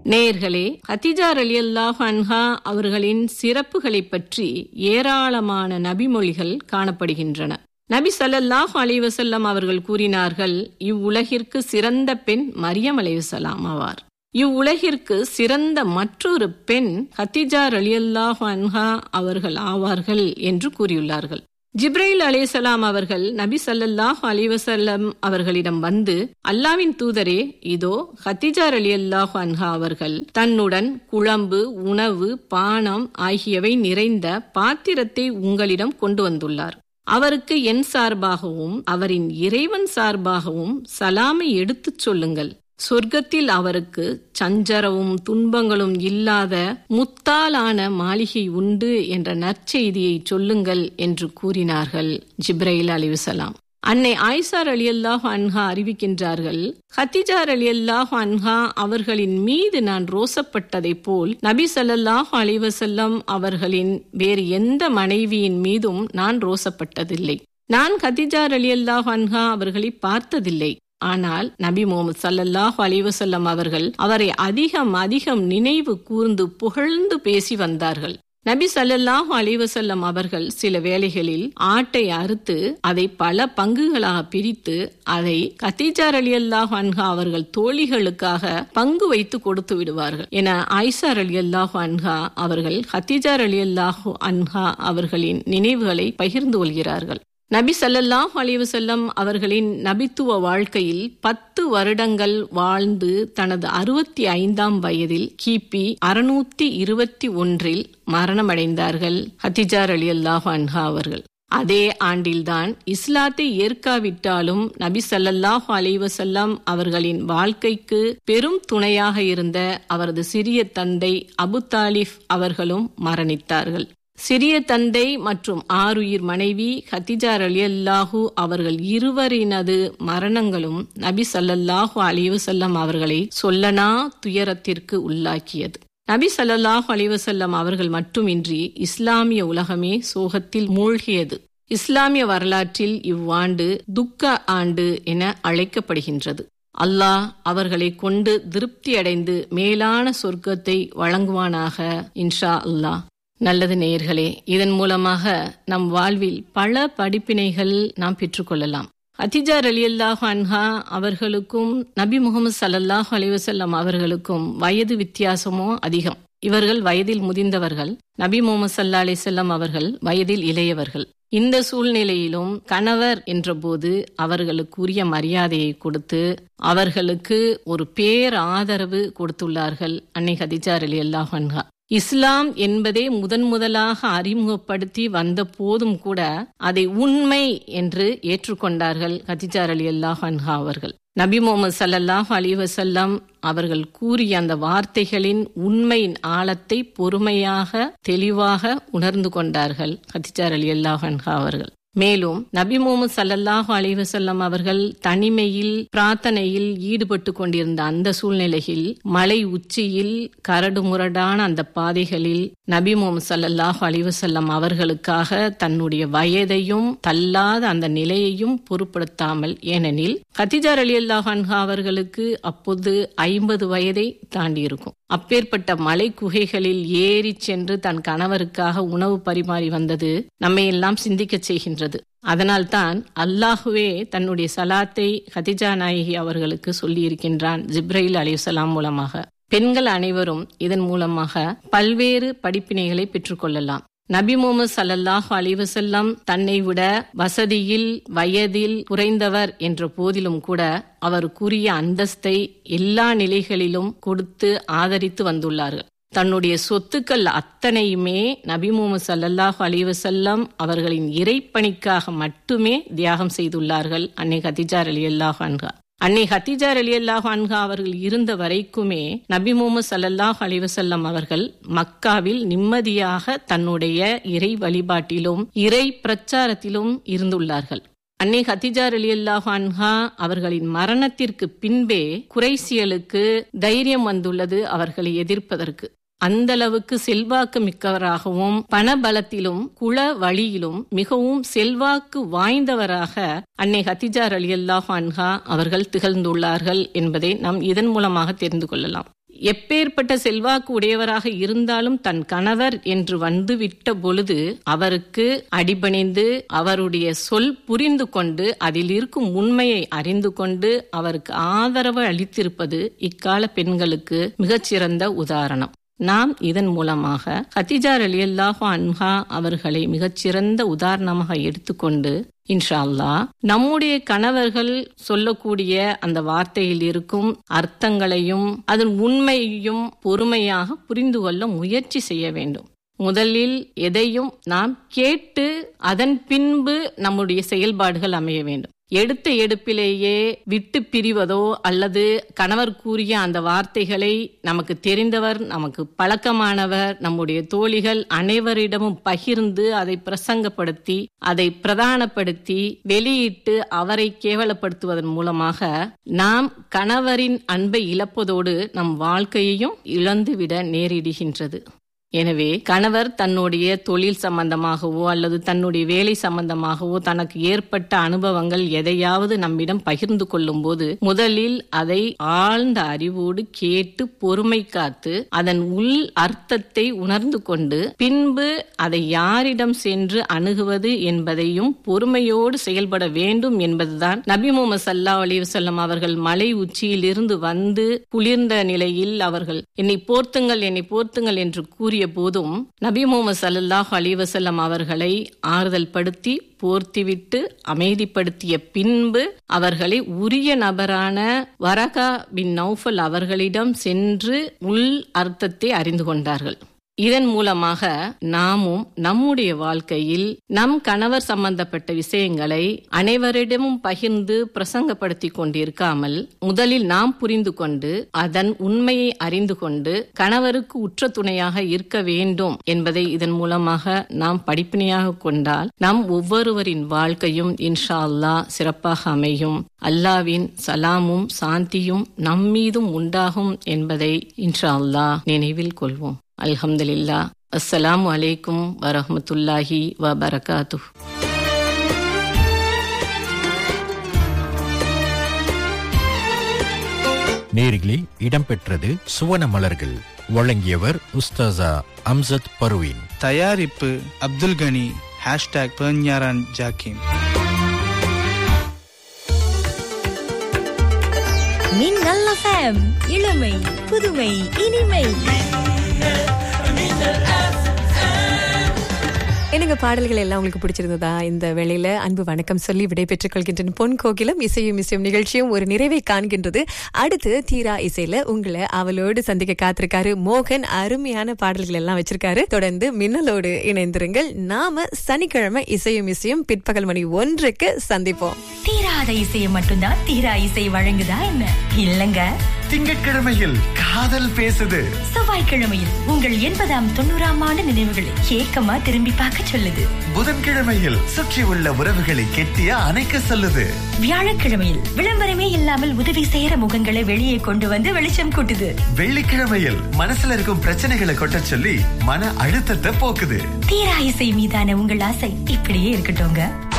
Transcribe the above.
நேர்களே ஹதிஜா ரலியல்லாஹு அன்ஹா அவர்களின் சிறப்புகளைப் பற்றி ஏராளமான நபிமொழிகள் காணப்படுகின்றன நபி ஸல்லல்லாஹு அலைஹி வஸல்லம் அவர்கள் கூறினார்கள் இவ்வுலகிற்கு சிறந்த பெண் மரியம் அலைஹிஸ்ஸலாம் ஆவார் இவ்வுலகிற்கு சிறந்த மற்றொரு பெண் ஹத்திஜா ரலியல்லாஹு அன்ஹா அவர்கள் ஆவார்கள் என்று கூறியுள்ளார்கள் ஜிப்ரைல் அலேசலாம் அவர்கள் நபி ஸல்லல்லாஹு அலைஹி வஸல்லம் அவர்களிடம் வந்து அல்லாவின் தூதரே இதோ ஹத்திஜா ரலியல்லாஹு அன்ஹா அவர்கள் தன்னுடன் குழம்பு உணவு பானம் ஆகியவை நிறைந்த பாத்திரத்தை உங்களிடம் கொண்டு வந்துள்ளார் அவருக்கு என் சார்பாகவும் அவரின் இறைவன் சார்பாகவும் சலாமை எடுத்துச் சொல்லுங்கள் சொர்க்கத்தில் அவருக்கு சஞ்சரவும் துன்பங்களும் இல்லாத முத்தாலான மாளிகை உண்டு என்ற நற்செய்தியை சொல்லுங்கள் என்று கூறினார்கள் ஜிப்ரைல் அலிவசலாம் அன்னை ஆயிசார் அலி அல்லாஹ் அன்ஹா அறிவிக்கின்றார்கள் ஹத்திஜார் அலி அல்லாஹ் அன்ஹா அவர்களின் மீது நான் ரோசப்பட்டதைப் போல் நபி சல்லாஹ் அலிவசல்லம் அவர்களின் வேறு எந்த மனைவியின் மீதும் நான் ரோசப்பட்டதில்லை நான் ஹத்திஜார் அலி அல்லாஹ் அன்ஹா அவர்களை பார்த்ததில்லை ஆனால் நபி முகமது சல்லல்லாஹ் அலிவசல்லம் அவர்கள் அவரை அதிகம் அதிகம் நினைவு கூர்ந்து புகழ்ந்து பேசி வந்தார்கள் நபி சல்லல்லாஹு அலிவசல்லம் அவர்கள் சில வேளைகளில் ஆட்டை அறுத்து அதை பல பங்குகளாக பிரித்து அதை கத்தீஜார் அலி அல்லாஹ் அன்ஹா அவர்கள் தோழிகளுக்காக பங்கு வைத்து கொடுத்து விடுவார்கள் என ஐசார் அலி அல்லாஹு அன்ஹா அவர்கள் ஹத்தீஜார் அலி அல்லாஹு அன்ஹா அவர்களின் நினைவுகளை பகிர்ந்து கொள்கிறார்கள் நபி சல்லல்லாஹ் அலிவசல்லம் அவர்களின் நபித்துவ வாழ்க்கையில் பத்து வருடங்கள் வாழ்ந்து தனது அறுபத்தி ஐந்தாம் வயதில் கிபி அறுநூத்தி இருபத்தி ஒன்றில் மரணமடைந்தார்கள் ஹத்திஜார் அலி அல்லாஹ் அன்ஹா அவர்கள் அதே ஆண்டில்தான் இஸ்லாத்தை ஏற்காவிட்டாலும் நபி சல்லல்லாஹ் அலைவசல்லம் அவர்களின் வாழ்க்கைக்கு பெரும் துணையாக இருந்த அவரது சிறிய தந்தை அபு தாலிஃப் அவர்களும் மரணித்தார்கள் சிறிய தந்தை மற்றும் ஆறுயிர் மனைவி ஹத்திஜார் அலி அல்லாஹூ அவர்கள் இருவரினது மரணங்களும் நபி சல்லல்லாஹு அலிவசல்லம் அவர்களை சொல்லனா துயரத்திற்கு உள்ளாக்கியது நபி சல்லல்லாஹு அலிவசல்லம் அவர்கள் மட்டுமின்றி இஸ்லாமிய உலகமே சோகத்தில் மூழ்கியது இஸ்லாமிய வரலாற்றில் இவ்வாண்டு துக்க ஆண்டு என அழைக்கப்படுகின்றது அல்லாஹ் அவர்களை கொண்டு திருப்தி அடைந்து மேலான சொர்க்கத்தை வழங்குவானாக இன்ஷா அல்லாஹ் நல்லது நேயர்களே இதன் மூலமாக நம் வாழ்வில் பல படிப்பினைகள் நாம் பெற்றுக்கொள்ளலாம் அத்திஜார் அலி அல்லாஹ் அன்ஹா அவர்களுக்கும் நபி முகமது சல்லாஹ் அலிவசல்லம் அவர்களுக்கும் வயது வித்தியாசமோ அதிகம் இவர்கள் வயதில் முதிர்ந்தவர்கள் நபி முகமது சல்லா அலிசல்லாம் அவர்கள் வயதில் இளையவர்கள் இந்த சூழ்நிலையிலும் கணவர் என்றபோது அவர்களுக்குரிய மரியாதையை கொடுத்து அவர்களுக்கு ஒரு பேர் ஆதரவு கொடுத்துள்ளார்கள் அன்னை ஹதிஜார் அலி அல்லாஹ் அன்ஹா இஸ்லாம் என்பதே முதன் முதலாக அறிமுகப்படுத்தி வந்த போதும் கூட அதை உண்மை என்று ஏற்றுக்கொண்டார்கள் ஹதிஜார் அலி அல்லாஹ் அன்ஹா அவர்கள் நபி முகமது சல்லாஹ் அலி வசல்லாம் அவர்கள் கூறிய அந்த வார்த்தைகளின் உண்மையின் ஆழத்தை பொறுமையாக தெளிவாக உணர்ந்து கொண்டார்கள் ஹதிஜார் அலி அல்லாஹ் அன்ஹா அவர்கள் மேலும் நபி முகமது சல்லல்லாஹு அலிவசல்லம் அவர்கள் தனிமையில் பிரார்த்தனையில் ஈடுபட்டு கொண்டிருந்த அந்த சூழ்நிலையில் மலை உச்சியில் கரடு முரடான அந்த பாதைகளில் நபி முகமது சல்லல்லாஹு அலிவசல்லம் அவர்களுக்காக தன்னுடைய வயதையும் தள்ளாத அந்த நிலையையும் பொருட்படுத்தாமல் ஏனெனில் கத்திஜார் அலி அல்லாஹ் அன்ஹா அவர்களுக்கு அப்போது ஐம்பது வயதை தாண்டி இருக்கும் அப்பேற்பட்ட மலை குகைகளில் ஏறி சென்று தன் கணவருக்காக உணவு பரிமாறி வந்தது நம்மை எல்லாம் சிந்திக்க செய்கின்றது அதனால்தான் அல்லாஹுவே தன்னுடைய சலாத்தை ஹதிஜா நாயகி அவர்களுக்கு சொல்லியிருக்கின்றான் ஜிப்ரைல் அலிசலாம் மூலமாக பெண்கள் அனைவரும் இதன் மூலமாக பல்வேறு படிப்பினைகளை பெற்றுக்கொள்ளலாம் நபி முகமது சல்லல்லாஹு அலிவசல்லம் தன்னை விட வசதியில் வயதில் குறைந்தவர் என்ற போதிலும் கூட அவருக்குரிய அந்தஸ்தை எல்லா நிலைகளிலும் கொடுத்து ஆதரித்து வந்துள்ளார்கள் தன்னுடைய சொத்துக்கள் அத்தனையுமே நபி முகமது சல்லல்லாஹு அலிவசல்லம் அவர்களின் இறைப்பணிக்காக மட்டுமே தியாகம் செய்துள்ளார்கள் அன்னை ஹதிஜார் அலி அல்லாஹ் அன்ஹா அன்னை ஹத்திஜார் அலி அல்லாஹ் அன்ஹா அவர்கள் இருந்த வரைக்குமே நபி முகமது சல்லாஹ் அலிவசல்லம் அவர்கள் மக்காவில் நிம்மதியாக தன்னுடைய இறை வழிபாட்டிலும் இறை பிரச்சாரத்திலும் இருந்துள்ளார்கள் அன்னை ஹத்திஜார் அலி அல்லாஹ் அன்ஹா அவர்களின் மரணத்திற்கு பின்பே குறைசியலுக்கு தைரியம் வந்துள்ளது அவர்களை எதிர்ப்பதற்கு அந்த அளவுக்கு செல்வாக்கு மிக்கவராகவும் பணபலத்திலும் குல வழியிலும் மிகவும் செல்வாக்கு வாய்ந்தவராக அன்னை ஹத்திஜார் அலி அல்லாஹ் அன்ஹா அவர்கள் திகழ்ந்துள்ளார்கள் என்பதை நாம் இதன் மூலமாக தெரிந்து கொள்ளலாம் எப்பேற்பட்ட செல்வாக்கு உடையவராக இருந்தாலும் தன் கணவர் என்று வந்து விட்ட பொழுது அவருக்கு அடிபணிந்து அவருடைய சொல் புரிந்து கொண்டு அதில் இருக்கும் உண்மையை அறிந்து கொண்டு அவருக்கு ஆதரவு அளித்திருப்பது இக்கால பெண்களுக்கு மிகச்சிறந்த உதாரணம் நாம் இதன் மூலமாக ஹத்திஜா அலி அல்லாஹு அன்ஹா அவர்களை மிகச்சிறந்த உதாரணமாக எடுத்துக்கொண்டு இன்ஷா அல்லா நம்முடைய கணவர்கள் சொல்லக்கூடிய அந்த வார்த்தையில் இருக்கும் அர்த்தங்களையும் அதன் உண்மையையும் பொறுமையாக புரிந்து கொள்ள முயற்சி செய்ய வேண்டும் முதலில் எதையும் நாம் கேட்டு அதன் பின்பு நம்முடைய செயல்பாடுகள் அமைய வேண்டும் எடுத்த எடுப்பிலேயே விட்டு பிரிவதோ அல்லது கணவர் கூறிய அந்த வார்த்தைகளை நமக்கு தெரிந்தவர் நமக்கு பழக்கமானவர் நம்முடைய தோழிகள் அனைவரிடமும் பகிர்ந்து அதை பிரசங்கப்படுத்தி அதை பிரதானப்படுத்தி வெளியிட்டு அவரை கேவலப்படுத்துவதன் மூலமாக நாம் கணவரின் அன்பை இழப்பதோடு நம் வாழ்க்கையையும் இழந்துவிட நேரிடுகின்றது எனவே கணவர் தன்னுடைய தொழில் சம்பந்தமாகவோ அல்லது தன்னுடைய வேலை சம்பந்தமாகவோ தனக்கு ஏற்பட்ட அனுபவங்கள் எதையாவது நம்மிடம் பகிர்ந்து கொள்ளும் போது முதலில் அதை ஆழ்ந்த அறிவோடு கேட்டு பொறுமை காத்து அதன் உள் அர்த்தத்தை உணர்ந்து கொண்டு பின்பு அதை யாரிடம் சென்று அணுகுவது என்பதையும் பொறுமையோடு செயல்பட வேண்டும் என்பதுதான் நபி முகமது சல்லா அலிவசல்லம் அவர்கள் மலை உச்சியில் இருந்து வந்து குளிர்ந்த நிலையில் அவர்கள் என்னை போர்த்துங்கள் என்னை போர்த்துங்கள் என்று கூறிய கூறிய போதும் நபி முகமது சல்லாஹ் அலிவசல்லம் அவர்களை ஆறுதல் படுத்தி போர்த்திவிட்டு அமைதிப்படுத்திய பின்பு அவர்களை உரிய நபரான வரகா பின் நௌஃபல் அவர்களிடம் சென்று உள் அர்த்தத்தை அறிந்து கொண்டார்கள் இதன் மூலமாக நாமும் நம்முடைய வாழ்க்கையில் நம் கணவர் சம்பந்தப்பட்ட விஷயங்களை அனைவரிடமும் பகிர்ந்து பிரசங்கப்படுத்தி கொண்டிருக்காமல் முதலில் நாம் புரிந்து கொண்டு அதன் உண்மையை அறிந்து கொண்டு கணவருக்கு உற்ற துணையாக இருக்க வேண்டும் என்பதை இதன் மூலமாக நாம் படிப்பினையாக கொண்டால் நம் ஒவ்வொருவரின் வாழ்க்கையும் இன்ஷா அல்லா சிறப்பாக அமையும் அல்லாவின் சலாமும் சாந்தியும் நம்மீதும் உண்டாகும் என்பதை இன்ஷா அல்லா நினைவில் கொள்வோம் அல்ஹம்துலில்லா அஸ்ஸலாமு அலைக்கும் வரஹமத்துல்லாஹி வபரகாத்து நேரில் இடம்பெற்றது சுவன மலர்கள் வழங்கியவர் உஸ்தாசா அம்சத் பர்வீன் தயாரிப்பு அப்துல் கனி ஹேஷ்டாக் பெர்ஞாரான் ஜாக்கிம் மின்னல் எஃப்எம் இளமை புதுமை இனிமை எனக்கு பாடல்கள் எல்லாம் உங்களுக்கு பிடிச்சிருந்ததா இந்த வேளையில அன்பு வணக்கம் சொல்லி விடை பெற்றுக் கொள்கின்றன பொன் கோகிலம் இசையும் இசையும் நிகழ்ச்சியும் ஒரு நிறைவை காண்கின்றது அடுத்து தீரா இசையில உங்களை அவளோடு சந்திக்க காத்திருக்காரு மோகன் அருமையான பாடல்கள் எல்லாம் வச்சிருக்காரு தொடர்ந்து மின்னலோடு இணைந்திருங்கள் நாம சனிக்கிழமை இசையும் இசையும் பிற்பகல் மணி ஒன்றுக்கு சந்திப்போம் தீராத இசையை மட்டும்தான் தீரா இசை வழங்குதா என்ன இல்லங்க திங்கட்கிழமையில் காதல் பேசுது செவ்வாய்க்கிழமையில் உங்கள் எண்பதாம் தொண்ணூறாம் ஆண்டு நினைவுகளை ஏக்கமா திரும்பி பார்க்க சொல்லுது புதன்கிழமையில் சுற்றி உள்ள உறவுகளை கெட்டிய அணைக்க சொல்லுது வியாழக்கிழமையில் விளம்பரமே இல்லாமல் உதவி செய்யற முகங்களை வெளியே கொண்டு வந்து வெளிச்சம் கூட்டுது வெள்ளிக்கிழமையில் மனசுல இருக்கும் பிரச்சனைகளை கொட்ட சொல்லி மன அழுத்தத்தை போக்குது தீரா இசை மீதான உங்கள் ஆசை இப்படியே இருக்கட்டும்ங்க